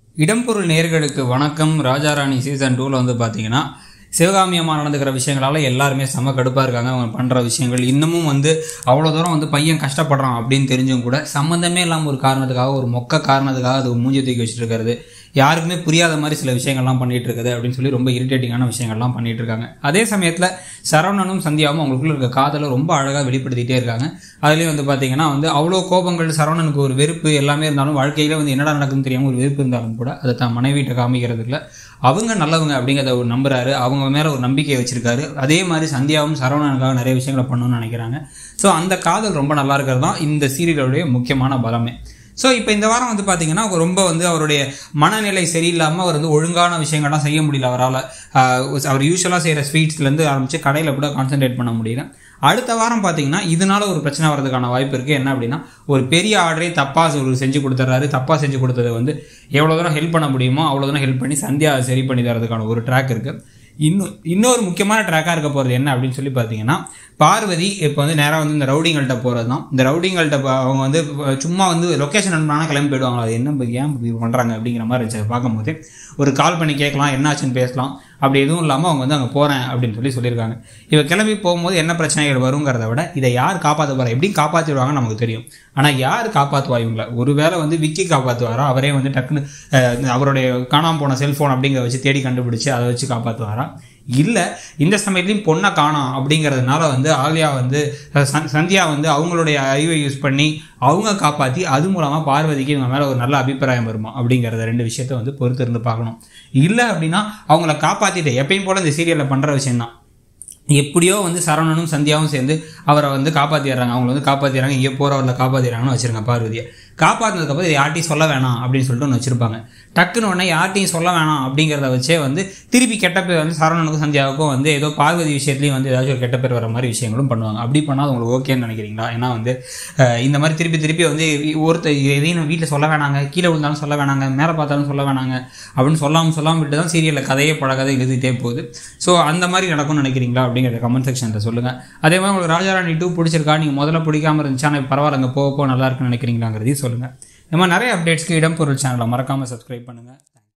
இடம்பொருள் நேர்களுக்கு வணக்கம் ராஜாராணி சீசன் டூவில் வந்து பார்த்தீங்கன்னா சிவகாமி அம்மா நடந்துக்கிற விஷயங்களால எல்லாருமே செம கடுப்பாக இருக்காங்க அவங்க பண்ணுற விஷயங்கள் இன்னமும் வந்து அவ்வளோ தூரம் வந்து பையன் கஷ்டப்படுறான் அப்படின்னு தெரிஞ்சும் கூட சம்மந்தமே இல்லாமல் ஒரு காரணத்துக்காக ஒரு மொக்க காரணத்துக்காக அது மூஞ்சி தூக்கி வச்சுட்டு இருக்கிறது யாருக்குமே புரியாத மாதிரி சில விஷயங்கள்லாம் பண்ணிட்டு இருக்குது அப்படின்னு சொல்லி ரொம்ப இரிட்டேட்டிங்கான விஷயங்கள்லாம் பண்ணிட்டு இருக்காங்க அதே சமயத்தில் சரவணனும் சந்தியாவும் அவங்களுக்குள்ள இருக்க காதலை ரொம்ப அழகாக வெளிப்படுத்திட்டே இருக்காங்க அதுலேயும் வந்து பார்த்தீங்கன்னா வந்து அவ்வளோ கோபங்கள் சரவணனுக்கு ஒரு வெறுப்பு எல்லாமே இருந்தாலும் வாழ்க்கையில் வந்து என்னடா நடக்குதுன்னு தெரியாமல் ஒரு வெறுப்பு இருந்தாலும் கூட அதை தான் மனைவிட்ட காமிக்கிறதுல அவங்க நல்லவங்க அப்படிங்கிறத ஒரு நம்புறாரு அவங்க மேலே ஒரு நம்பிக்கையை வச்சிருக்காரு அதே மாதிரி சந்தியாவும் சரவணனுக்காக நிறைய விஷயங்களை பண்ணணும்னு நினைக்கிறாங்க ஸோ அந்த காதல் ரொம்ப நல்லா இருக்கிறது தான் இந்த சீரியலுடைய முக்கியமான பலமே ஸோ இப்போ இந்த வாரம் வந்து பார்த்தீங்கன்னா அவர் ரொம்ப வந்து அவருடைய மனநிலை சரியில்லாமல் அவர் வந்து ஒழுங்கான விஷயங்கள்லாம் செய்ய முடியல அவரால் அவர் யூஸ்வலாக செய்கிற ஸ்வீட்ஸ்லேருந்து ஆரம்பித்து கடையில் கூட கான்சென்ட்ரேட் பண்ண முடியல அடுத்த வாரம் பார்த்தீங்கன்னா இதனால ஒரு பிரச்சனை வரதுக்கான வாய்ப்பு இருக்குது என்ன அப்படின்னா ஒரு பெரிய ஆர்டரே தப்பாக ஒரு செஞ்சு கொடுத்துட்றாரு தப்பாக செஞ்சு கொடுத்ததை வந்து எவ்வளோ தூரம் ஹெல்ப் பண்ண முடியுமோ அவ்வளோ தூரம் ஹெல்ப் பண்ணி சந்தியா அதை சரி பண்ணி தரதுக்கான ஒரு ட்ராக் இருக்குது இன்னும் இன்னொரு முக்கியமான ட்ராக்காக இருக்க போகிறது என்ன அப்படின்னு சொல்லி பார்த்தீங்கன்னா பார்வதி இப்போ வந்து நேராக வந்து இந்த ரவுடிங்கள்ட்ட போகிறது தான் இந்த ரவுடிங்கள்ட்ட ப- அவங்க வந்து சும்மா வந்து லொக்கேஷன் அனுப்பினா கிளம்பி போயிடுவாங்க அது என்ன இப்ப ஏன் இப்படி பண்ணுறாங்க அப்படிங்கிற மாதிரி இருந்துச்சு அதை பார்க்கும்போது ஒரு கால் பண்ணி கேட்கலாம் என்னாச்சுன்னு பேசலாம் அப்படி எதுவும் இல்லாமல் அவங்க வந்து அங்கே போகிறேன் அப்படின்னு சொல்லி சொல்லியிருக்காங்க இவ கிளம்பி போகும்போது என்ன பிரச்சனைகள் வருங்கிறத விட இதை யார் காப்பாற்ற போகிறா எப்படி காப்பாற்றிடுவாங்க நமக்கு தெரியும் ஆனால் யார் காப்பாற்றுவா இவங்கள ஒருவேளை வந்து விக்கி காப்பாற்றுவாரா அவரே வந்து டக்குன்னு அஹ், அவருடைய காணாமல் போன செல்ஃபோன் அப்படிங்கிற வச்சு தேடி கண்டுபிடிச்சு அதை வச்சு காப்பாற்றுவாரா இல்லை இந்த சமயத்துலையும் பொண்ணை காணோம் அப்படிங்கிறதுனால வந்து ஆலியா வந்து அஹ், சந்- சந்தியா வந்து அவங்களுடைய அறிவை யூஸ் பண்ணி அவங்க காப்பாற்றி அது மூலமாக பார்வதிக்கு இவங்க மேலே ஒரு நல்ல அபிப்பிராயம் வருமா அப்படிங்கிறத ரெண்டு விஷயத்த வந்து பொறுத்து இருந்து பார்க்கணும் இல்லை அப்படின்னா அவங்கள காப்பாற்றிட்டு எப்பயும் போல் இந்த சீரியலில் பண்ணுற விஷயம்தான் எப்படியோ வந்து சரவணனும் சந்தியாவும் சேர்ந்து அவரை வந்து காப்பாற்றிடுறாங்க அவங்கள வந்து காப்பாற்றிடுறாங்க இங்கே போகிறவரில் காப்பாற்றிடுறாங்கன்னு வச்சுருங்க பார்வதியை காப்பாற்றினதுக்கப்புறம் இதை யார்ட்டையும் சொல்ல வேணாம் அப்படின்னு சொல்லிட்டு ஒன்று வச்சுருப்பாங்க டக்குன்னு உடனே யார்ட்டையும் சொல்ல வேணாம் அப்படிங்கிறத வச்சே வந்து திருப்பி கெட்ட பேர் வந்து சரவணனுக்கும் சந்தியாவுக்கும் வந்து ஏதோ பார்வதி விஷயத்துலையும் வந்து ஏதாச்சும் ஒரு கெட்ட பேர் வர மாதிரி விஷயங்களும் பண்ணுவாங்க அப்படி பண்ணால் அது உங்களுக்கு ஓகேன்னு நினைக்கிறீங்களா ஏன்னா வந்து அஹ், இந்த மாதிரி திருப்பி திருப்பி வந்து ஒருத்தர் எதையும் வீட்டில் சொல்ல வேணாங்க கீழே விழுந்தாலும் சொல்ல வேணாங்க மேலே பார்த்தாலும் சொல்ல வேணாங்க அப்படின்னு சொல்லாமல் சொல்லாமல் விட்டு தான் சீரியலில் கதையே பழகதை எழுதிட்டே போகுது ஸோ அந்த மாதிரி நடக்கும்னு நினைக்கிறீங்களா அப்படிங்கிறத கமெண்ட் செக்ஷனில் சொல்லுங்கள் அதே மாதிரி உங்களுக்கு ராஜாராணி டூ பிடிச்சிருக்கா நீங்கள் முதல்ல பிடிக்காம இருந்துச்சா ஆனால் பரவாயில்ல அங்கே போக போக நல்லா இருக்குன்னு நினைக்கிறீங்களாங்கிறதையும் சொல்லுங்கள் இந்த மாதிரி நிறைய அப்டேட்ஸ்க்கு இடம்பொருள் சேனலை மறக்காமல் சப்ஸ்கிரைப் பண்ணுங்கள்